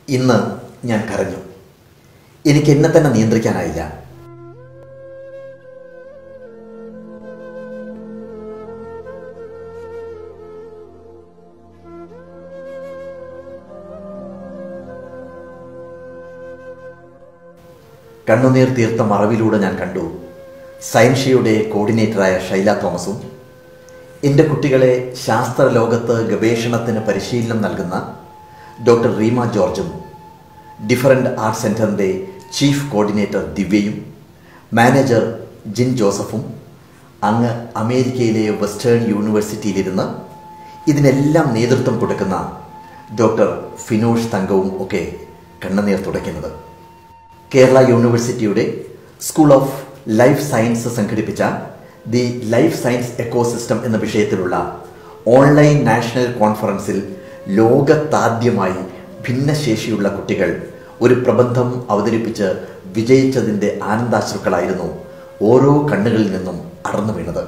ഇന്ന് ഞാൻ കരഞ്ഞു എനിക്ക് എന്നെ തന്നെ നിയന്ത്രിക്കാനായില്ല കണ്ണുനീർ തീർത്ത മറവിലൂടെ ഞാൻ കണ്ടു സയൻഷിയുടെ കോർഡിനേറ്ററായ ഷൈല തോമസും എൻ്റെ കുട്ടികളെ ശാസ്ത്ര ലോകത്ത് ഗവേഷണത്തിന് പരിശീലനം നൽകുന്ന ഡോക്ടർ റീമ ജോർജും ഡിഫറൻറ്റ് ആർട്ട് സെൻറ്ററിൻ്റെ ചീഫ് കോർഡിനേറ്റർ ദിവ്യയും മാനേജർ ജിൻ ജോസഫും അങ്ങ് അമേരിക്കയിലെ വെസ്റ്റേൺ യൂണിവേഴ്സിറ്റിയിലിരുന്ന് ഇതിനെല്ലാം നേതൃത്വം കൊടുക്കുന്ന ഡോക്ടർ ഫിനോഷ് തങ്കവും ഒക്കെ കണ്ണുനീർ തുടയ്ക്കുന്നത് കേരള യൂണിവേഴ്സിറ്റിയുടെ സ്കൂൾ ഓഫ് ലൈഫ് സയൻസ് സംഘടിപ്പിച്ച ദി ലൈഫ് സയൻസ് എക്കോസിസ്റ്റം എന്ന വിഷയത്തിലുള്ള ഓൺലൈൻ നാഷണൽ കോൺഫറൻസിൽ ലോകത്താദ്യമായി ഭിന്നശേഷിയുള്ള കുട്ടികൾ ഒരു പ്രബന്ധം അവതരിപ്പിച്ച് വിജയിച്ചതിൻ്റെ ആനന്ദാശ്രുക്കളായിരുന്നു ഓരോ കണ്ണുകളിൽ നിന്നും അടർന്നു വീണത്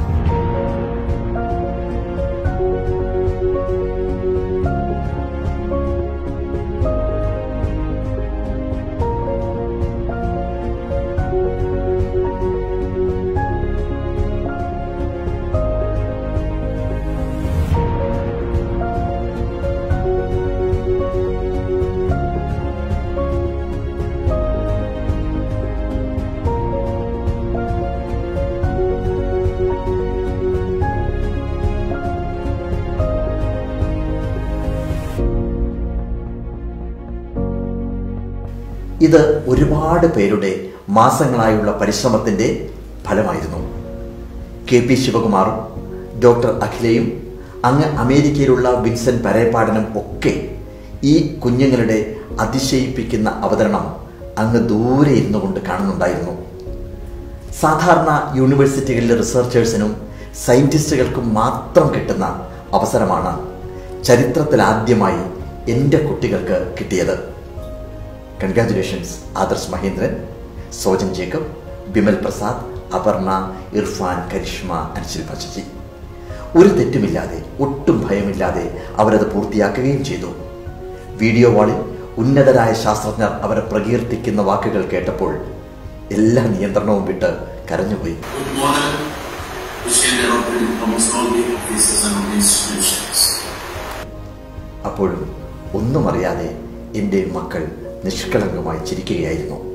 ഇത് ഒരുപാട് പേരുടെ മാസങ്ങളായുള്ള പരിശ്രമത്തിൻ്റെ ഫലമായിരുന്നു കെ പി ശിവകുമാറും ഡോക്ടർ അഖിലയും അങ്ങ് അമേരിക്കയിലുള്ള വിൻസൻ പരേപ്പാടനും ഒക്കെ ഈ കുഞ്ഞുങ്ങളുടെ അതിശയിപ്പിക്കുന്ന അവതരണം അങ്ങ് ദൂരെ ഇരുന്നു കൊണ്ട് കാണുന്നുണ്ടായിരുന്നു സാധാരണ യൂണിവേഴ്സിറ്റികളിലെ റിസർച്ചേഴ്സിനും സയൻറ്റിസ്റ്റുകൾക്കും മാത്രം കിട്ടുന്ന അവസരമാണ് ചരിത്രത്തിൽ ആദ്യമായി എൻ്റെ കുട്ടികൾക്ക് കിട്ടിയത് കൺഗ്രാറ്റുലേഷൻസ് ആദർശ് മഹേന്ദ്രൻ സോജൻ ജേക്കബ് ബിമൽ പ്രസാദ് അപർണ ഇർഫാൻ കരിഷ്മ അൻഷിൽ ശശി ഒരു തെറ്റുമില്ലാതെ ഒട്ടും ഭയമില്ലാതെ അവരത് പൂർത്തിയാക്കുകയും ചെയ്തു വീഡിയോ വാളിൽ ഉന്നതരായ ശാസ്ത്രജ്ഞർ അവരെ പ്രകീർത്തിക്കുന്ന വാക്കുകൾ കേട്ടപ്പോൾ എല്ലാ നിയന്ത്രണവും വിട്ട് കരഞ്ഞുപോയി good model which can develop in almost all the offices and institutions. അപ്പോഴും ഒന്നും അറിയാതെ എൻ്റെ മക്കൾ നിഷ്കളങ്കമായി ചിരിക്കുകയായിരുന്നു